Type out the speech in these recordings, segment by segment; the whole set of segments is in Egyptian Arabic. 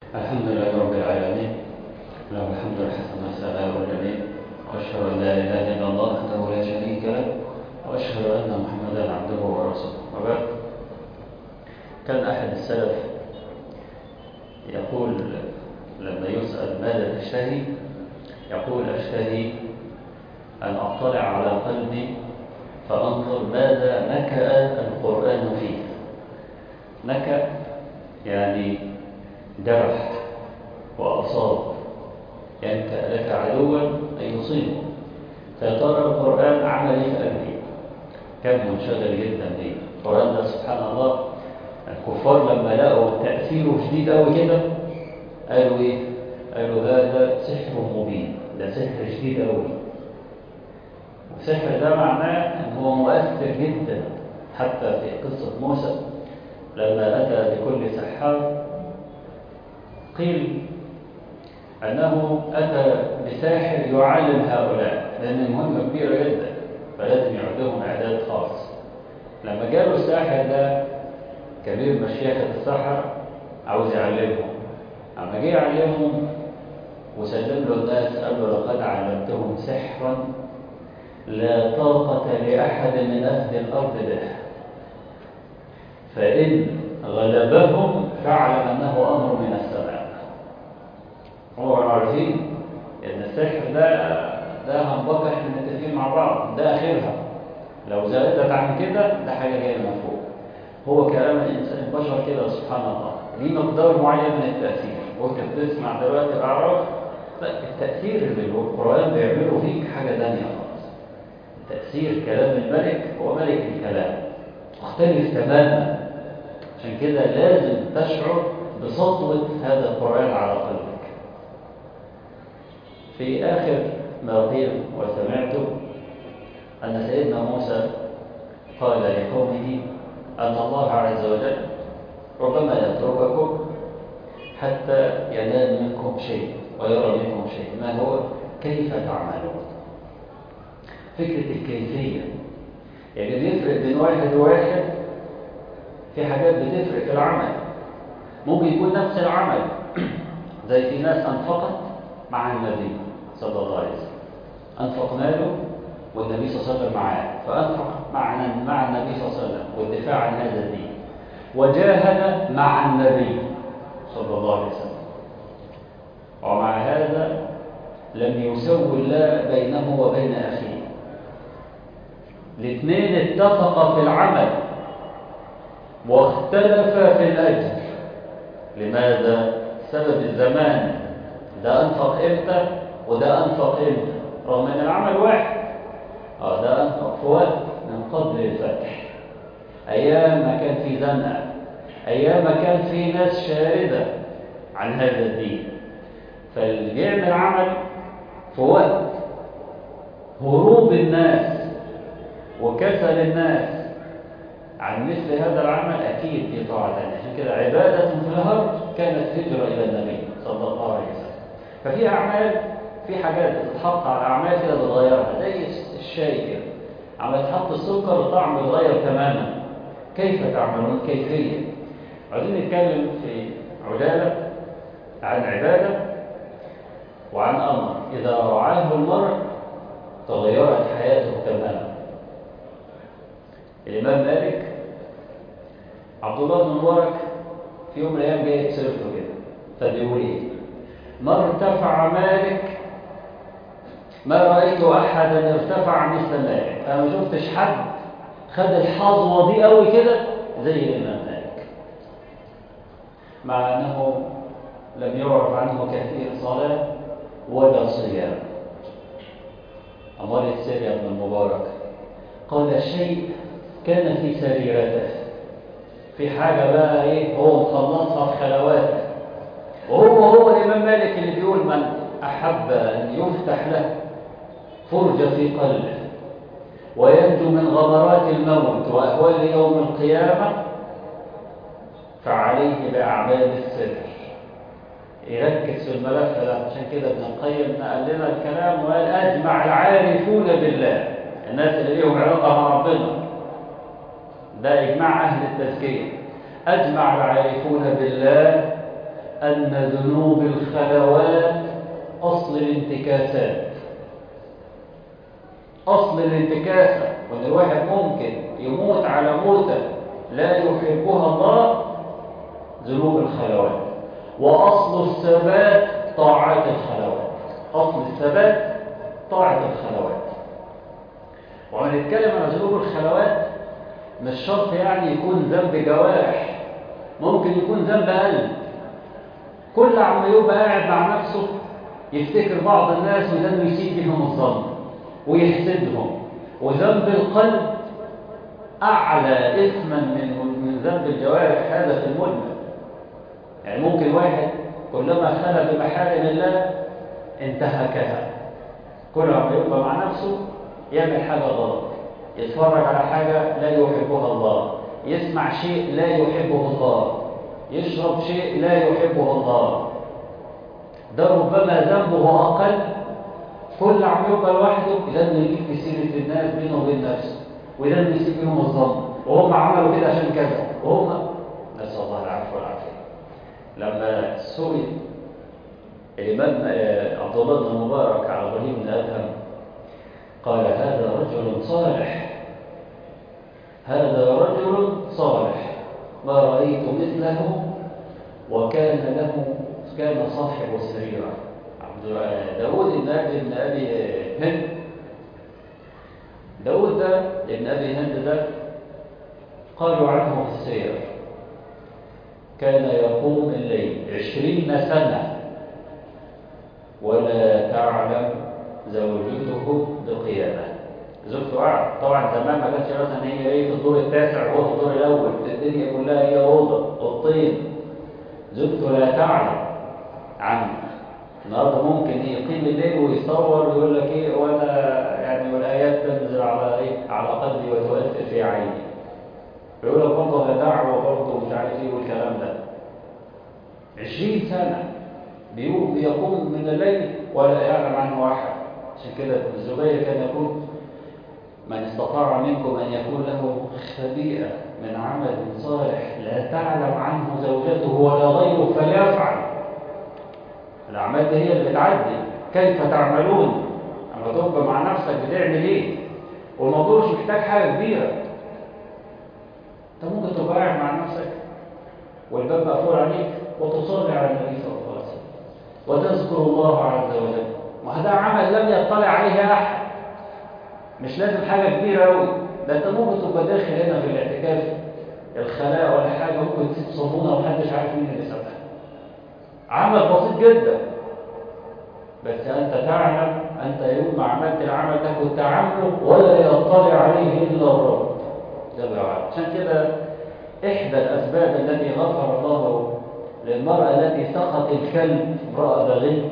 الحمد لله رب العالمين له الحمد الحسن والثناء الجميل واشهد ان لا اله الا الله وحده لا شريك له واشهد ان محمدا عبده ورسوله وبعد كان احد السلف يقول لما يسال ماذا تشتهي يقول اشتهي ان اطلع على قلبي فانظر ماذا نكأ القران فيه نكأ يعني جرح وأصاب ينكأ لك عدوا أن يصيبه فيترى القرآن عمل في قلبي كان منشغل جدا به القرآن ده سبحان الله الكفار لما لقوا تأثيره شديد قوي كده قالوا إيه؟ قالوا هذا سحر مبين ده سحر شديد قوي والسحر ده معناه أن هو مؤثر جدا حتى في قصة موسى لما أتى بكل سحار قيل أنه أتى بساحر يعلم هؤلاء لأن المهمة كبيرة جدا فلازم يعدهم إعداد خاص لما جاله الساحر ده كبير مشيخة السحر عاوز يعلمهم أما جه يعلمهم وسلم له الناس قال له لقد علمتهم سحرا لا طاقة لأحد من أهل الأرض به فإن غلبهم فاعلم أنه أمر من السماء هو عارفين ان السحر ده ده هنبقى احنا متفقين مع بعض ده اخرها لو زادت عن كده ده حاجه جايه من فوق هو كلام الانسان البشر كده سبحان الله ليه مقدار معين من التاثير وانت بتسمع دلوقتي الاعراف التاثير اللي القران بيعمله فيك حاجه ثانيه خالص تاثير كلام الملك هو ملك الكلام مختلف تماما عشان كده لازم تشعر بسطوه هذا القران على قلبك في آخر ما قيل وسمعته أن سيدنا موسى قال لقومه أن الله عز وجل ربما يترككم حتى ينال منكم شيء ويرى منكم شيء ما هو كيف تعملون فكرة الكيفية يعني بيفرق بين واحد وواحد في حاجات بتفرق في العمل ممكن يكون نفس العمل زي في ناس أنفقت مع النبي صلى الله عليه وسلم أنفق ماله والنبي صلى الله عليه وسلم معاه فأنفق مع مع النبي صلى الله عليه وسلم والدفاع عن هذا الدين وجاهد مع النبي صلى الله عليه وسلم ومع هذا لم يسوي الله بينه وبين أخيه الاثنين اتفقا في العمل واختلفا في الأجر لماذا؟ سبب الزمان ده أنفق إمتى وده أنفق إمتى رغم أن العمل واحد آه ده أنفق في وقت من قبل الفتح أيام ما كان في زنقة أيام ما كان في ناس شاردة عن هذا الدين فاللي بيعمل عمل في وقت هروب الناس وكسل الناس عن مثل هذا العمل أكيد دي طاعة ثانية عشان كده عبادة في الهرج كانت هجرة إلى النبي صلى الله عليه وسلم ففي أعمال في حاجات بتتحط على أعمال كده بتغيرها زي الشاي كده عم تحط السكر الطعم بيتغير تماما كيف تعملون كيفية عايزين نتكلم في عجالة عن عبادة وعن أمر إذا رعاه المرء تغيرت حياته تماما الإمام مالك عبد الله بن مبارك في يوم من الأيام جاي سيرته كده فبيقول إيه ما ارتفع مالك ما رأيت أحدا ارتفع مثل مالك أنا ما شفتش حد خد الحظوة دي قوي كده زي الإمام مالك مع أنه لم يعرف عنه كثير صلاة ولا صيام أمر السر يا ابن المبارك قال الشيء كان في سريرته في حاجة بقى إيه هو مخلصها في خلواته وهو هو الإمام مالك اللي بيقول من أحب أن يفتح له فرجة في قلبه وينجو من غمرات الموت وأهوال يوم القيامة فعليه بأعمال السر يركز في الملف ده عشان كده ابن القيم نقل لنا الكلام وقال أجمع العارفون بالله الناس اللي ليهم علاقة مع ربنا ده إجماع أهل التزكية أجمع العارفون بالله أن ذنوب الخلوات أصل الانتكاسات أصل الانتكاسة وأن الواحد ممكن يموت على موتة لا يحبها الله ذنوب الخلوات وأصل الثبات طاعات الخلوات أصل الثبات طاعة الخلوات وهنتكلم عن ذنوب الخلوات مش شرط يعني يكون ذنب جوارح ممكن يكون ذنب قلب كل عما يبقى قاعد مع نفسه يفتكر بعض الناس وده انه يسيء بهم الظن ويحسدهم وذنب القلب اعلى اثما من من ذنب الجوارح هذا في المجمل يعني ممكن واحد كلما خلى بمحارم الله انتهكها كل ما يبقى مع نفسه يعمل حاجه غلط يتفرج على حاجه لا يحبها الله يسمع شيء لا يحبه الله يشرب شيء لا يحبه الله ده ربما ذنبه أقل كل عم يبقى لوحده ده انه يجيب في سيرة الناس بينه وبين نفسه وده انه يسيب بينهم الظن وهم عملوا كده عشان كذا وهم نسأل الله العفو والعافية لما سئل الإمام عبد الله بن مبارك على إبراهيم بن أدهم قال هذا رجل صالح هذا رجل صالح ما رأيت مثله وكان له كان صاحب سريرة داود بن أبي بن أبي هند داود ده ابن أبي هند ده قالوا عنه في السير كان يقوم الليل عشرين سنة ولا تعلم زوجته بقيامه زوجته قاعد طبعا زمان ما كانش مثلا هي ايه في الدور التاسع وهو في الدور الاول الدنيا كلها هي اوضه والطين زوجته لا تعلم عنه النهارده ممكن يقيم الليل ويصور ويقول لك ايه وانا يعني والايات تنزل على ايه على قلبي وتؤثر في عيني يقول لك برضه دعوه برضه مش عارف ايه والكلام ده 20 سنه بيقوم من الليل ولا يعلم عنه احد عشان كده الزبير كان يقول من استطاع منكم أن يكون له خبيئة من عمل صالح لا تعلم عنه زوجته ولا غيره فليفعل الأعمال دي هي اللي بتعدي كيف تعملون أما تبقى مع نفسك بتعمل إيه والموضوع مش محتاج حاجة كبيرة أنت ممكن تبقى قاعد مع نفسك والباب مقفول عليك وتصلي على النبي صلى الله عليه وسلم وتذكر الله عز وجل وهذا عمل لم يطلع عليه أحد مش لازم حاجة كبيرة أوي ده أنت ممكن تبقى داخل هنا في الاعتكاف الخلاء ولا حاجة ممكن تسيب صابونة ومحدش عارف مين اللي سابها عمل بسيط جدا بس أنت تعلم أنت يوم ما عملت العمل ده كنت عامله ولا يطلع عليه إلا الرب جل وعلا عشان كده إحدى الأسباب التي غفر الله للمرأة التي سقط الكلب امرأة بغي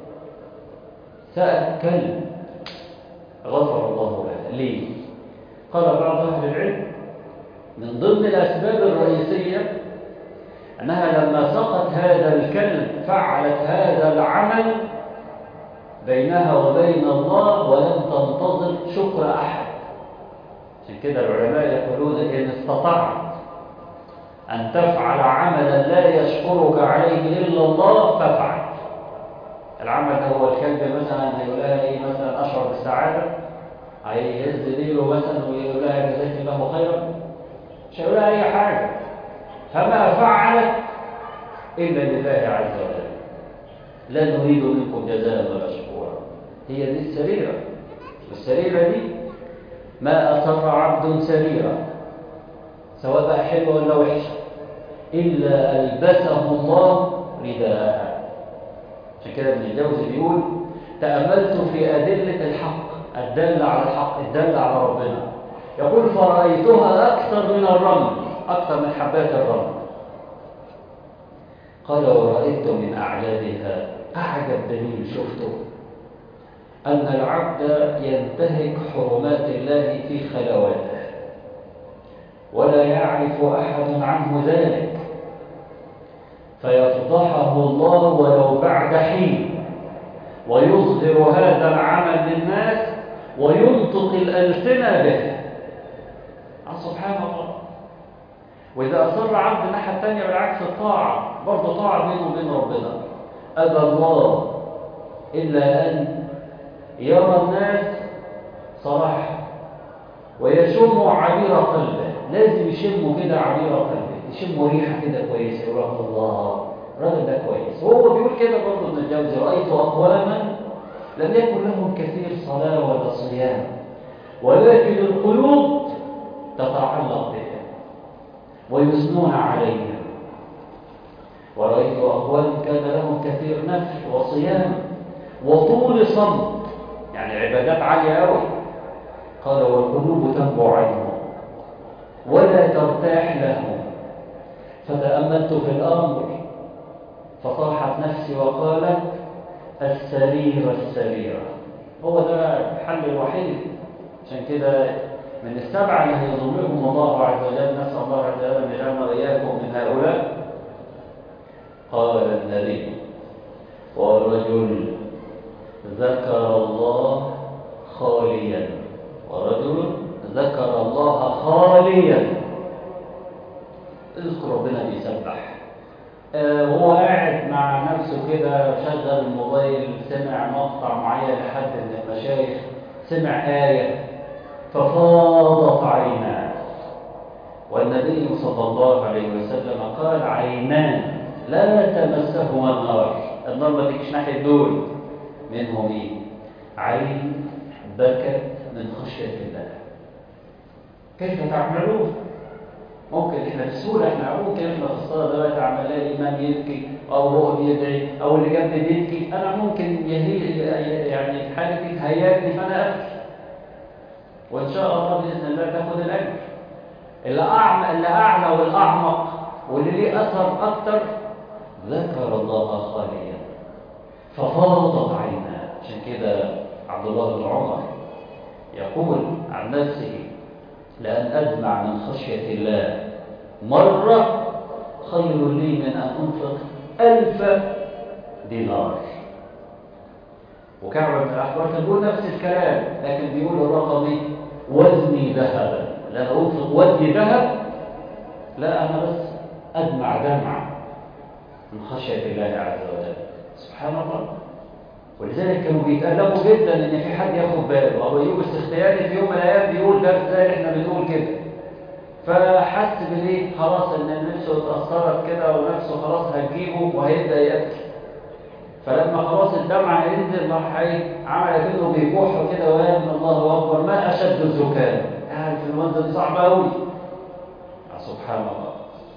سأت كلب غفر الله لها ليه؟ قال بعض أهل العلم من ضمن الأسباب الرئيسية أنها لما سقط هذا الكلب فعلت هذا العمل بينها وبين الله ولم تنتظر شكر أحد عشان كده العلماء يقولون إن استطعت أن تفعل عملا لا يشكرك عليه إلا الله فافعل العمل ده هو الكلب مثلا هيقول لها ايه مثلا اشعر بالسعاده هيهز ديله مثلا ويقول لها جزاك الله خيرا مش هيقول لها اي حاجه فما فعلت الا لله عز وجل لا نريد منكم جزاء ولا شكورا هي دي السريره والسريره دي ما اصر عبد سريره سواء بقى حلوه ولا وحشه الا البسه الله رداءها عشان كده ابن الجوزي بيقول تأملت في أدلة الحق الدالة على الحق الدالة على ربنا يقول فرأيتها أكثر من الرمل أكثر من حبات الرمل قال ورأيت من أعجابها أعجب دليل شفته أن العبد ينتهك حرمات الله في خلواته ولا يعرف أحد عنه ذلك فيفضحه الله ولو بعد حين ويظهر هذا العمل للناس وينطق الألسنة به سبحان الله وإذا أصر عبد الناحية الثانية بالعكس الطاعة برضه طاعة بينه وبين ربنا أبى الله إلا أن يرى الناس صلاح ويشم عبير قلبه لازم يشموا كده عبير قلبه يشموا ريحة كده كويسة يقول الله الراجل ده كويس وهو بيقول كده برضه ابن الجوزي رأيت أقواما لم يكن لهم كثير صلاة ولا صيام ولكن القلوب تتعلق بهم ويثنون عليهم ورأيت أقوام كان لهم كثير نفل وصيام وطول صمت يعني عبادات عالية أوي قال والقلوب تنبع عنهم ولا ترتاح لهم فتأملت في الأمر فطاحت نفسي وقالت السريرة السريرة هو ده الحل الوحيد عشان كده من السبعة اللي هيظلمهم الله عز وجل نسأل الله عز وجل أن يجعلنا وإياكم من هؤلاء قال النبي ورجل ذكر الله خاليا ورجل ذكر الله خاليا اذكر ربنا بيسبح وهو قاعد مع نفسه كده شغل الموبايل سمع مقطع معين لحد من المشايخ سمع آية ففاضت عيناه والنبي صلى الله عليه وسلم قال عينان لا تمسهما النار النار ما تجيش ناحية دول منهم ايه عين بكت من خشية الله كيف تعملون ممكن احنا بسهولة احنا ممكن احنا في الصلاة دلوقتي عمال الإمام يبكي أو هو بيدعي أو اللي جنبي بيبكي أنا ممكن يهي يعني حاجة تهيأني فأنا أبكي وإن شاء الله بإذن الله تاخد الأجر اللي أعمى اللي أعلى والأعمق واللي ليه أثر أكتر ذكر الله خاليا ففاضت عيناه عشان كده عبد الله بن عمر يقول عن نفسه لأن أدمع من خشية الله مرة خير لي من أن أنفق ألف دينار وكعب بن الأحبار كان بيقول نفس الكلام لكن بيقول الرقم ايه وزني ذهبا لا أنفق وزني ذهب لا أنا بس أدمع دمعة من خشية الله عز وجل سبحان الله ولذلك كانوا بيتألموا جدا ان في حد ياخد باله ابو ايوب السختياني في يوم من الايام بيقول ده ازاي احنا بنقول كده فحس بالايه خلاص ان نفسه اتاثرت كده ونفسه خلاص هتجيبه وهيبدا يبكي فلما خلاص الدمع ينزل راح ايه عمل كده بيكح كده ويا الله اكبر ما اشد الزكام قاعد في المنزل دي صعبه قوي سبحان الله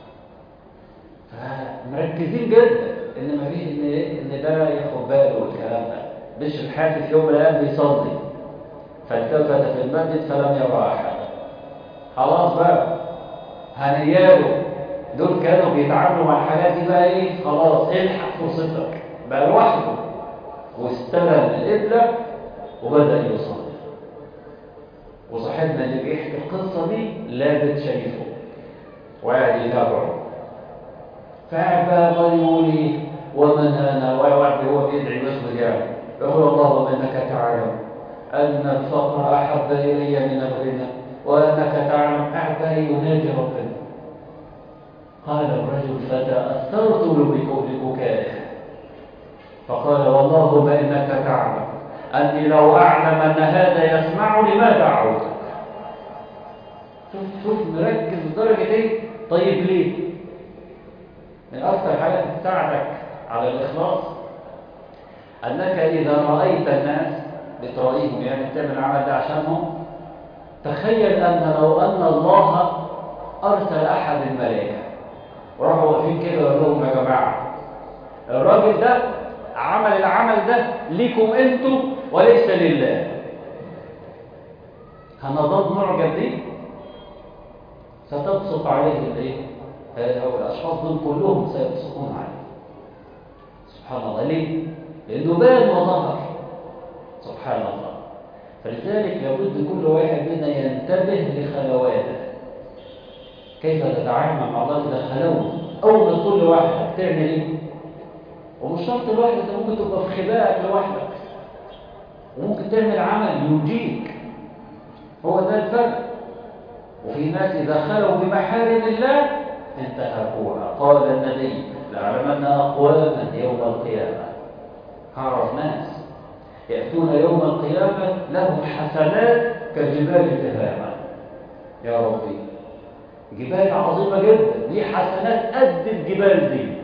فمركزين جدا ان ما فيش ان ان ده ياخد باله والكلام ده مش الحافي في يوم من الايام بيصلي فالتفت في المسجد فلم يرى احدا خلاص بقى هنياله دول كانوا بيتعاملوا مع الحاجات دي بقى ايه خلاص الحق فرصتك بقى لوحده واستلم القبله وبدا يصلي وصاحبنا اللي بيحكي القصه دي لابد شايفه وقاعد يتابعه فقاعد بقى يقول لي ومن انا وقاعد هو بيدعي بس يعني يقول اللهم انك تعلم ان الفقر احب الي من الغنى وانك تعلم قاعد ينادي ربنا قال الرجل فتاثرت ببكائه فقال والله انك تعلم اني لو اعلم ان هذا يسمعني ما دعوتك شوف شوف مركز لدرجه ايه طيب ليه من أكثر حاجة تساعدك على الإخلاص أنك إذا رأيت الناس بترأيهم يعني بتعمل العمل ده عشانهم تخيل أن لو أن الله أرسل أحد الملائكة وراحوا واقفين كده وقال لهم يا جماعة الراجل ده عمل العمل ده ليكم انتم وليس لله هنظل معجب بيه ستبسط عليه الايه أو الأشخاص دول كلهم سيبصقون عليه سبحان الله ليه؟ لأنه بان وظهر سبحان الله فلذلك لابد كل واحد منا ينتبه لخلواته كيف تتعامل مع الله إذا خلوت أول ما تقول لوحدك تعمل إيه؟ ومش شرط لوحدك أنت ممكن تبقى في خبائك لوحدك وممكن تعمل عمل ينجيك هو ده الفرق وفي ناس إذا خلوا بمحارم الله انتهكوها قال النبي لأعلمن أقواما يوم القيامة هعرف ناس يأتون يوم القيامة لهم حسنات كجبال تهامة يا ربي جبال عظيمة جدا دي حسنات قد الجبال دي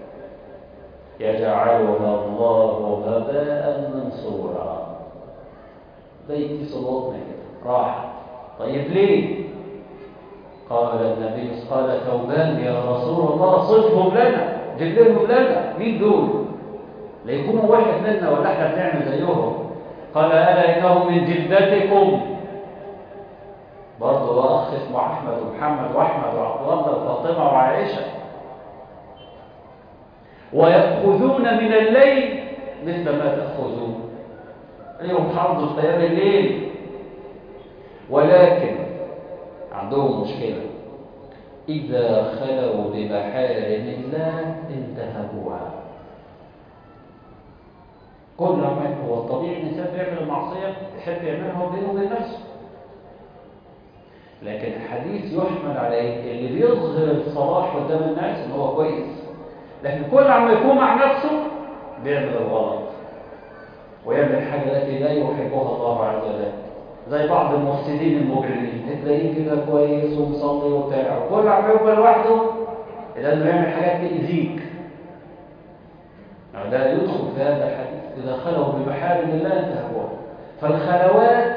يجعلها الله هباء منصورا زي صوتنا كده راحت طيب ليه قال النبي قال ثوبان يا رسول الله صفهم لنا جلهم لنا مين دول ليكونوا واحد منا ولا احنا بنعمل زيهم قال الا انهم من جلدتكم برضه اخ اسمه احمد ومحمد واحمد وعبد الله وفاطمه وعائشه ويأخذون من الليل مثل ما تأخذون اليوم حافظوا قيام الليل ولكن عندهم مشكلة إذا خلوا بمحارم الله انتهكوها كل ما هو الطبيعي الإنسان بيعمل المعصية يحب يعملها بينه وبين نفسه لكن الحديث يحمل عليه اللي بيظهر الصلاح قدام الناس ان هو كويس لكن كل عما يكون مع نفسه بيعمل الغلط ويعمل الحاجة التي لا يحبها الله عز وجل زي بعض المفسدين المجرمين تلاقيه كده كويس ومصلي وبتاع وكل عما يبقى لوحده لانه يعمل حاجات تأذيك ده يدخل في هذا الحديث إذا خلوا بمحارم الله انتهكوها فالخلوات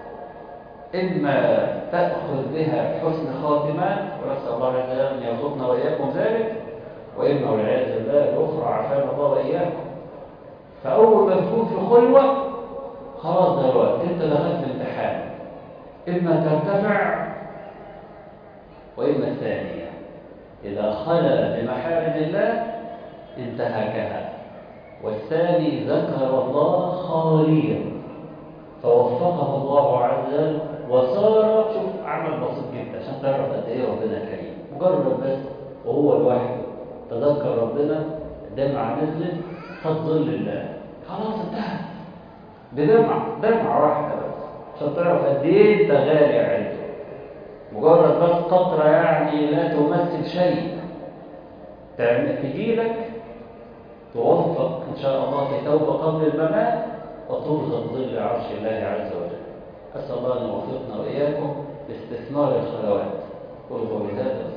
إما تأخذ بها حسن خاتمات ونسأل الله عز وجل أن يرزقنا وإياكم ذلك وإما والعياذ بالله الأخرى عافانا الله وإياكم فأول ما تكون في خلوة خلاص دلوقتي أنت دخلت امتحان إما ترتفع وإما الثانية إذا خلى بمحارم الله انتهكها والثاني ذكر الله خاليا فوفقه الله عز وجل وصار شوف عمل بسيط جدا عشان تعرف قد ايه ربنا كريم مجرد بس وهو لوحده تذكر ربنا دمعة نزلت خد ظل الله خلاص انتهت بدمعة دمعة واحدة بس عشان تعرف قد ايه انت غالي عنده مجرد بس قطرة يعني لا تمثل شيء تعمل تجيلك توفق ان شاء الله في توبة قبل الممات وترزق ظل عرش الله عز وجل أسأل الله أن يوفقنا وإياكم لاستثمار الخلوات قل قولي هذا